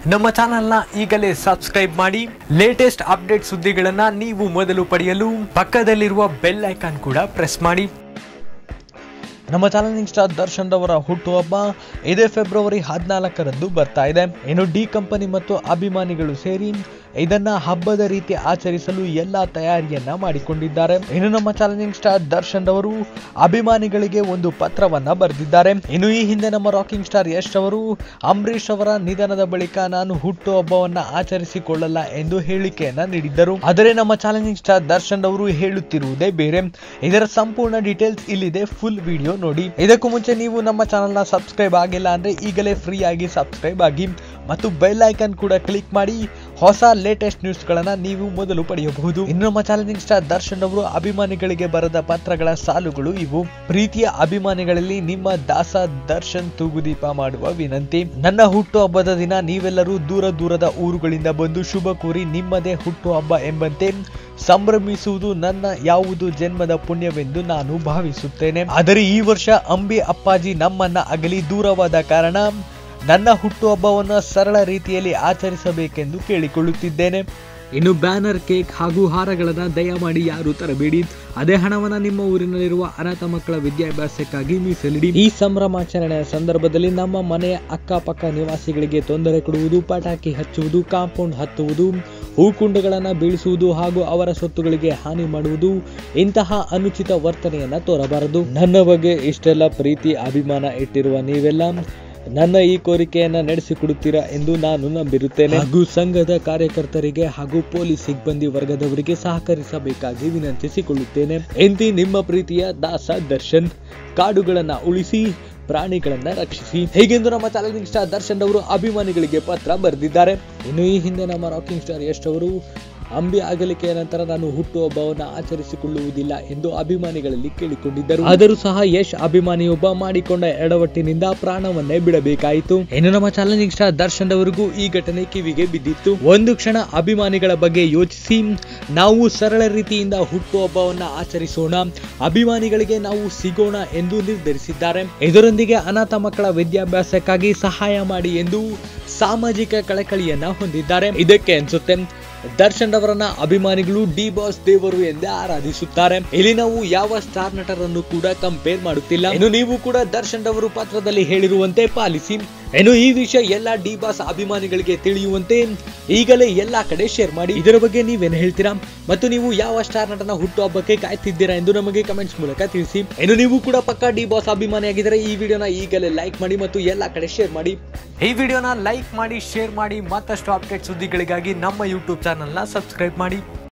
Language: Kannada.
ನಮ್ಮ ಚಾನೆಲ್ನ ಈಗಲೇ ಸಬ್ಸ್ಕ್ರೈಬ್ ಮಾಡಿ ಲೇಟೆಸ್ಟ್ ಅಪ್ಡೇಟ್ ಸುದ್ದಿಗಳನ್ನ ನೀವು ಮೊದಲು ಪಡೆಯಲು ಪಕ್ಕದಲ್ಲಿರುವ ಬೆಲ್ ಐಕಾನ್ ಕೂಡ ಪ್ರೆಸ್ ಮಾಡಿ ನಮ್ಮ ಚಾಲೆಂಜಿಂಗ್ ಸ್ಟಾರ್ ದರ್ಶನ್ ರವರ ಹುಟ್ಟುಹಬ್ಬ ಇದೇ ಫೆಬ್ರವರಿ ಹದಿನಾಲ್ಕರಂದು ಬರ್ತಾ ಇದೆ ಇನ್ನು ಡಿ ಕಂಪನಿ ಮತ್ತು ಅಭಿಮಾನಿಗಳು ಸೇರಿ ಇದನ್ನ ಹಬ್ಬದ ರೀತಿ ಆಚರಿಸಲು ಎಲ್ಲಾ ತಯಾರಿಯನ್ನ ಮಾಡಿಕೊಂಡಿದ್ದಾರೆ ಇನ್ನು ನಮ್ಮ ಚಾಲೆಂಜಿಂಗ್ ಸ್ಟಾರ್ ದರ್ಶನ್ ರವರು ಅಭಿಮಾನಿಗಳಿಗೆ ಒಂದು ಪತ್ರವನ್ನ ಬರೆದಿದ್ದಾರೆ ಇನ್ನು ಈ ಹಿಂದೆ ನಮ್ಮ ರಾಕಿಂಗ್ ಸ್ಟಾರ್ ಯಶ್ ಅವರು ಅಂಬರೀಶ್ ಅವರ ನಿಧನದ ಬಳಿಕ ನಾನು ಹುಟ್ಟುಹಬ್ಬವನ್ನ ಆಚರಿಸಿಕೊಳ್ಳಲ್ಲ ಎಂದು ಹೇಳಿಕೆಯನ್ನ ನೀಡಿದ್ದರು ಆದರೆ ನಮ್ಮ ಚಾಲೆಂಜಿಂಗ್ ಸ್ಟಾರ್ ದರ್ಶನ್ ಅವರು ಹೇಳುತ್ತಿರುವುದೇ ಬೇರೆ ಇದರ ಸಂಪೂರ್ಣ ಡೀಟೇಲ್ಸ್ ಇಲ್ಲಿದೆ ಫುಲ್ ವಿಡಿಯೋ ನೋಡಿ ಇದಕ್ಕೂ ಮುಂಚೆ ನೀವು ನಮ್ಮ ಚಾನೆಲ್ನ ಸಬ್ಸ್ಕ್ರೈಬ್ ಆಗಿಲ್ಲ ಅಂದ್ರೆ ಈಗಲೇ ಫ್ರೀ ಆಗಿ ಸಬ್ಸ್ಕ್ರೈಬ್ ಆಗಿ ಮತ್ತು ಬೆಲ್ ಐಕನ್ ಕೂಡ ಕ್ಲಿಕ್ ಮಾಡಿ ಹೊಸ ಲೇಟೆಸ್ಟ್ ನ್ಯೂಸ್ ಗಳನ್ನ ನೀವು ಮೊದಲು ಪಡೆಯಬಹುದು ಇನ್ನು ನಮ್ಮ ಚಾಲೆಂಜಿಂಗ್ ಸ್ಟಾರ್ ದರ್ಶನ್ ಅವರು ಅಭಿಮಾನಿಗಳಿಗೆ ಬರೆದ ಪತ್ರಗಳ ಸಾಲುಗಳು ಇವು ಪ್ರೀತಿಯ ಅಭಿಮಾನಿಗಳಲ್ಲಿ ನಿಮ್ಮ ದಾಸ ದರ್ಶನ್ ತೂಗುದೀಪ ಮಾಡುವ ವಿನಂತಿ ನನ್ನ ಹುಟ್ಟು ಹಬ್ಬದ ದಿನ ನೀವೆಲ್ಲರೂ ದೂರ ದೂರದ ಊರುಗಳಿಂದ ಬಂದು ಶುಭ ಕೋರಿ ನಿಮ್ಮದೇ ಹುಟ್ಟು ಹಬ್ಬ ಎಂಬಂತೆ ಸಂಭ್ರಮಿಸುವುದು ನನ್ನ ಯಾವುದು ಜನ್ಮದ ಪುಣ್ಯವೆಂದು ನಾನು ಭಾವಿಸುತ್ತೇನೆ ಆದರೆ ಈ ವರ್ಷ ಅಂಬಿ ಅಪ್ಪಾಜಿ ನಮ್ಮನ್ನ ಅಗಲಿ ದೂರವಾದ ಕಾರಣ ನನ್ನ ಹುಟ್ಟುಹಬ್ಬವನ್ನು ಸರಳ ರೀತಿಯಲ್ಲಿ ಆಚರಿಸಬೇಕೆಂದು ಕೇಳಿಕೊಳ್ಳುತ್ತಿದ್ದೇನೆ ಇನ್ನು ಬ್ಯಾನರ್ ಕೇಕ್ ಹಾಗೂ ಹಾರಗಳನ್ನ ದಯಮಾಡಿ ಯಾರು ತರಬೇಡಿ ಅದೇ ಹಣವನ್ನ ನಿಮ್ಮ ಊರಿನಲ್ಲಿರುವ ಅನಾಥ ಮಕ್ಕಳ ವಿದ್ಯಾಭ್ಯಾಸಕ್ಕಾಗಿ ಮೀಸಲಿಡಿ ಈ ಸಂಭ್ರಮಾಚರಣೆಯ ಸಂದರ್ಭದಲ್ಲಿ ನಮ್ಮ ಮನೆಯ ಅಕ್ಕಪಕ್ಕ ನಿವಾಸಿಗಳಿಗೆ ತೊಂದರೆ ಕೊಡುವುದು ಪಟಾಕಿ ಹಚ್ಚುವುದು ಕಾಂಪೌಂಡ್ ಹತ್ತುವುದು ಹೂಕುಂಡಗಳನ್ನ ಬೀಳಿಸುವುದು ಹಾಗೂ ಅವರ ಸೊತ್ತುಗಳಿಗೆ ಹಾನಿ ಮಾಡುವುದು ಇಂತಹ ಅನುಚಿತ ವರ್ತನೆಯನ್ನ ತೋರಬಾರದು ನನ್ನ ಬಗ್ಗೆ ಇಷ್ಟೆಲ್ಲ ಪ್ರೀತಿ ಅಭಿಮಾನ ಇಟ್ಟಿರುವ ನೀವೆಲ್ಲ ನನ್ನ ಈ ಕೋರಿಕೆಯನ್ನ ನಡೆಸಿಕೊಡುತ್ತೀರಾ ಎಂದು ನಾನು ನಂಬಿರುತ್ತೇನೆ ಹಾಗೂ ಸಂಘದ ಕಾರ್ಯಕರ್ತರಿಗೆ ಹಾಗೂ ಪೊಲೀಸ್ ಸಿಬ್ಬಂದಿ ವರ್ಗದವರಿಗೆ ಸಹಕರಿಸಬೇಕಾಗಿ ವಿನಂತಿಸಿಕೊಳ್ಳುತ್ತೇನೆ ಎಂದಿ ನಿಮ್ಮ ಪ್ರೀತಿಯ ದಾಸ ದರ್ಶನ್ ಕಾಡುಗಳನ್ನ ಉಳಿಸಿ ಪ್ರಾಣಿಗಳನ್ನ ರಕ್ಷಿಸಿ ಹೀಗೆಂದು ನಮ್ಮ ಚಾಲೆಂಜಿಂಗ್ ಸ್ಟಾರ್ ದರ್ಶನ್ ಅವರು ಅಭಿಮಾನಿಗಳಿಗೆ ಪತ್ರ ಬರೆದಿದ್ದಾರೆ ಇನ್ನು ಈ ಹಿಂದೆ ನಮ್ಮ ರಾಕಿಂಗ್ ಸ್ಟಾರ್ ಯಶ್ ಅವರು ಅಂಬಿ ಅಗಲಿಕೆಯ ನಂತರ ನಾನು ಹುಟ್ಟುಹಬ್ಬವನ್ನು ಆಚರಿಸಿಕೊಳ್ಳುವುದಿಲ್ಲ ಎಂದು ಅಭಿಮಾನಿಗಳಲ್ಲಿ ಕೇಳಿಕೊಂಡಿದ್ದರು ಆದರೂ ಸಹ ಯಶ್ ಅಭಿಮಾನಿಯೊಬ್ಬ ಮಾಡಿಕೊಂಡ ಎಡವಟ್ಟಿನಿಂದ ಪ್ರಾಣವನ್ನೇ ಬಿಡಬೇಕಾಯಿತು ಇನ್ನು ನಮ್ಮ ಚಾಲೆಂಜಿಂಗ್ ಸ್ಟಾರ್ ದರ್ಶನ್ ಅವರಿಗೂ ಈ ಘಟನೆ ಕಿವಿಗೆ ಬಿದ್ದಿತ್ತು ಒಂದು ಕ್ಷಣ ಅಭಿಮಾನಿಗಳ ಬಗ್ಗೆ ಯೋಚಿಸಿ ನಾವು ಸರಳ ರೀತಿಯಿಂದ ಹುಟ್ಟುಹಬ್ಬವನ್ನ ಆಚರಿಸೋಣ ಅಭಿಮಾನಿಗಳಿಗೆ ನಾವು ಸಿಗೋಣ ಎಂದು ನಿರ್ಧರಿಸಿದ್ದಾರೆ ಇದರೊಂದಿಗೆ ಅನಾಥ ಮಕ್ಕಳ ವಿದ್ಯಾಭ್ಯಾಸಕ್ಕಾಗಿ ಸಹಾಯ ಮಾಡಿ ಎಂದು ಸಾಮಾಜಿಕ ಕಳಕಳಿಯನ್ನ ಹೊಂದಿದ್ದಾರೆ ಇದಕ್ಕೆ ಅನ್ಸುತ್ತೆ ದರ್ಶನ್ ಅವರನ್ನ ಅಭಿಮಾನಿಗಳು ಡಿ ಬಾಸ್ ದೇವರು ಎಂದೇ ಆರಾಧಿಸುತ್ತಾರೆ ಇಲ್ಲಿ ನಾವು ಯಾವ ಸ್ಟಾರ್ ನಟರನ್ನು ಕೂಡ ಕಂಪೇರ್ ಮಾಡುತ್ತಿಲ್ಲ ಇನ್ನು ನೀವು ಕೂಡ ದರ್ಶನ್ ಅವರು ಪತ್ರದಲ್ಲಿ ಹೇಳಿರುವಂತೆ ಪಾಲಿಸಿ ಇನ್ನು ಈ ವಿಷಯ ಎಲ್ಲ ಡಿ ಬಾಸ್ ಅಭಿಮಾನಿಗಳಿಗೆ ತಿಳಿಯುವಂತೆ ಈಗಲೇ ಎಲ್ಲಾ ಕಡೆ ಶೇರ್ ಮಾಡಿ ಇದರ ಬಗ್ಗೆ ನೀವೇನು ಹೇಳ್ತೀರಾ ಮತ್ತು ನೀವು ಯಾವ ಸ್ಟಾರ್ ನಟನ ಹುಟ್ಟುಹಬ್ಬಕ್ಕೆ ಕಾಯ್ತಿದ್ದೀರಾ ಎಂದು ನಮಗೆ ಕಮೆಂಟ್ಸ್ ಮೂಲಕ ತಿಳಿಸಿ ಇನ್ನು ನೀವು ಕೂಡ ಪಕ್ಕಾ ಡಿ ಬಾಸ್ ಅಭಿಮಾನಿಯಾಗಿದ್ದರೆ ಈ ವಿಡಿಯೋನ ಈಗಲೇ ಲೈಕ್ ಮಾಡಿ ಮತ್ತು ಎಲ್ಲಾ ಕಡೆ ಶೇರ್ ಮಾಡಿ ಈ ವಿಡಿಯೋನ ಲೈಕ್ ಮಾಡಿ ಶೇರ್ ಮಾಡಿ ಮತ್ತಷ್ಟು ಅಪ್ಡೇಟ್ ಸುದ್ದಿಗಳಿಗಾಗಿ ನಮ್ಮ ಯೂಟ್ಯೂಬ್ ಚಾನೆಲ್ನ ಸಬ್ಸ್ಕ್ರೈಬ್ ಮಾಡಿ